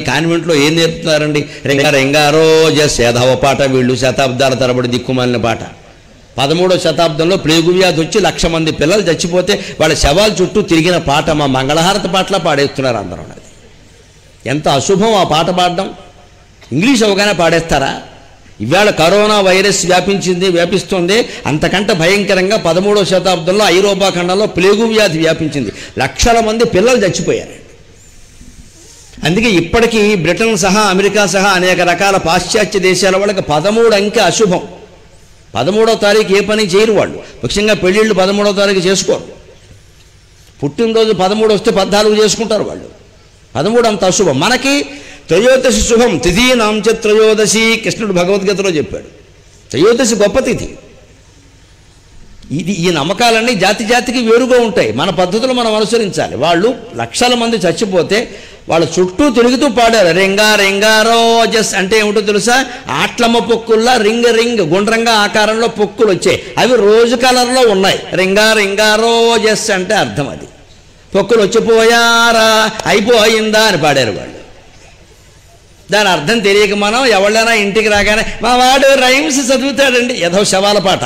కాన్వెంట్లో ఏం నేర్పుతున్నారండి రెంగా రెంగారో జస్ ఏధవ పాట వీళ్ళు శతాబ్దాల తరబడి దిక్కుమాలిన పాట పదమూడో శతాబ్దంలో ప్లేగు వ్యాధి వచ్చి లక్ష మంది పిల్లలు చచ్చిపోతే వాళ్ళ శవాల చుట్టూ తిరిగిన పాట మా మంగళహారతి పాటలా పాడేస్తున్నారు అందరూ అది ఎంత అశుభం ఆ పాట పాడడం ఇంగ్లీష్ అవగానే పాడేస్తారా ఇవాళ కరోనా వైరస్ వ్యాపించింది వ్యాపిస్తుంది అంతకంటే భయంకరంగా పదమూడవ శతాబ్దంలో ఐరోపా ఖండంలో ప్లేగు వ్యాధి వ్యాపించింది లక్షల మంది పిల్లలు చచ్చిపోయారు అందుకే ఇప్పటికీ బ్రిటన్ సహా అమెరికా సహా అనేక రకాల పాశ్చాత్య దేశాల వాళ్ళకి పదమూడు అంకె అశుభం పదమూడవ తారీఖు ఏ పని చేయరు వాళ్ళు ముఖ్యంగా పెళ్ళిళ్ళు పదమూడవ తారీఖు చేసుకోరు పుట్టినరోజు పదమూడు వస్తే పద్నాలుగు చేసుకుంటారు వాళ్ళు పదమూడు అంత అశుభం మనకి త్రయోదశి శుభం తిథి నాంచ త్రయోదశి కృష్ణుడు భగవద్గీతలో చెప్పాడు త్రయోదశి గొప్ప తిథి ఇది ఈ నమ్మకాలన్నీ జాతి జాతికి వేరుగా ఉంటాయి మన పద్ధతులు మనం అనుసరించాలి వాళ్ళు లక్షల మంది చచ్చిపోతే వాళ్ళ చుట్టూ తిరుగుతూ పాడారు రెంగా రెంగా రోజస్ అంటే ఏమిటో తెలుసా ఆట్లమ్మ పొక్కుల్లా రింగ్ రింగ్ గుండ్రంగా ఆకారంలో పొక్కులు వచ్చాయి అవి రోజు కలర్లో ఉన్నాయి రింగా రింగా రోజస్ అంటే అర్థం అది పొక్కులు వచ్చిపోయారా అయిపోయిందా అని పాడారు వాళ్ళు దాని అర్థం తెలియక మనం ఎవళ్ళైనా ఇంటికి రాగానే మా వాడు రైమ్స్ చదువుతాడండి ఏదో శవాల పాట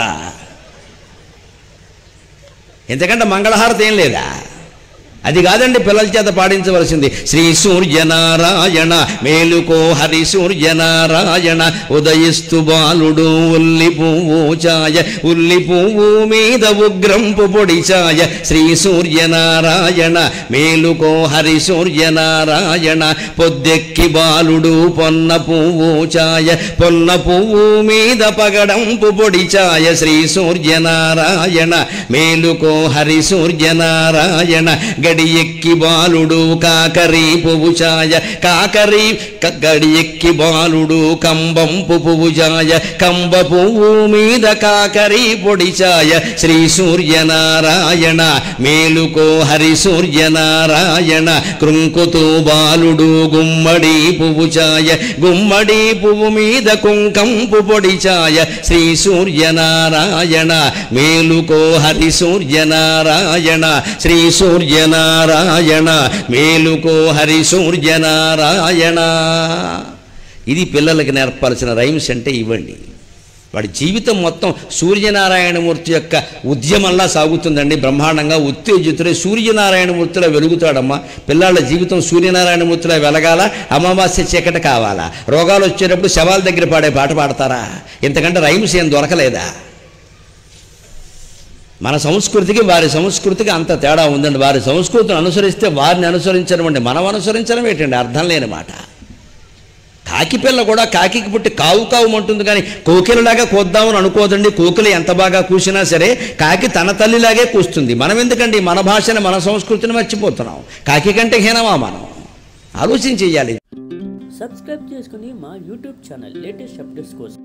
ఎందుకంటే మంగళహారతి ఏం లేదా అది కాదండి పిల్లల చేత పాడించవలసింది శ్రీ సూర్యనారాయణ మేలుకో హరి సూర్యనారాయణ ఉదయిస్తు బాలుడు ఉల్లి పువ్వు ఛాయ ఉల్లి పువ్వు మీద ఉగ్రంపు పొడి ఛాయ శ్రీ సూర్యనారాయణ మేలుకో హరి సూర్యనారాయణ పొద్దెక్కి బాలుడు పొన్న పువ్వు ఛాయ పొన్న పువ్వు మీద పగడంపు పొడి ఛాయ శ్రీ సూర్యనారాయణ మేలుకో హరి సూర్యనారాయణ గడి ఎక్కి బాలుడు కాకరి పువ్వు ఛాయ కాకరి క- గడి ఎక్కి బాలుడు కంబంపు పువ్వు ఛాయ కంబ పువ్వు మీద కాకరి పొడి ఛాయ శ్రీ సూర్యనారాయణ మేలుకో హరి సూర్యనారాయణ కృంకుతూ బాలుడు గుమ్మడి పువ్వు ఛాయ గుమ్మడి పువ్వు మీద కుంకంపు పొడి ఛాయ శ్రీ సూర్యనారాయణ మేలుకో హరి సూర్యనారాయణ శ్రీ సూర్యనారాయణ మేలుకో హరి సూర్యనారాయణ ఇది పిల్లలకి నేర్పాల్సిన రైమ్స్ అంటే ఇవ్వండి వాడి జీవితం మొత్తం సూర్యనారాయణమూర్తి యొక్క ఉద్యమంలా సాగుతుందండి బ్రహ్మాండంగా ఉత్తేజితుడే సూర్యనారాయణమూర్తిలో వెలుగుతాడమ్మా పిల్లాళ్ళ జీవితం సూర్యనారాయణమూర్తిలో వెలగాల అమావాస్య చీకటి కావాలా రోగాలు వచ్చేటప్పుడు శవాల దగ్గర పాడే పాట పాడతారా ఇంతకంటే రైమ్స్ ఏం దొరకలేదా మన సంస్కృతికి వారి సంస్కృతికి అంత తేడా ఉందండి వారి సంస్కృతిని అనుసరిస్తే వారిని అనుసరించడం అండి మనం అనుసరించడం ఏంటండి అర్థం లేని మాట కాకి పిల్ల కూడా కాకికి పుట్టి కావు కావుమంటుంది కానీ కోకిలలాగా కోద్దామని అనుకోదండి కోకిల ఎంత బాగా కూసినా సరే కాకి తన తల్లిలాగే కూస్తుంది మనం ఎందుకండి మన భాషని మన సంస్కృతిని మర్చిపోతున్నాం కాకి కంటే హీనమా మనం ఆలోచన చెయ్యాలి సబ్స్క్రైబ్ చేసుకుని మా యూట్యూబ్ ఛానల్ లేటెస్ట్ అప్డేట్స్ కోసం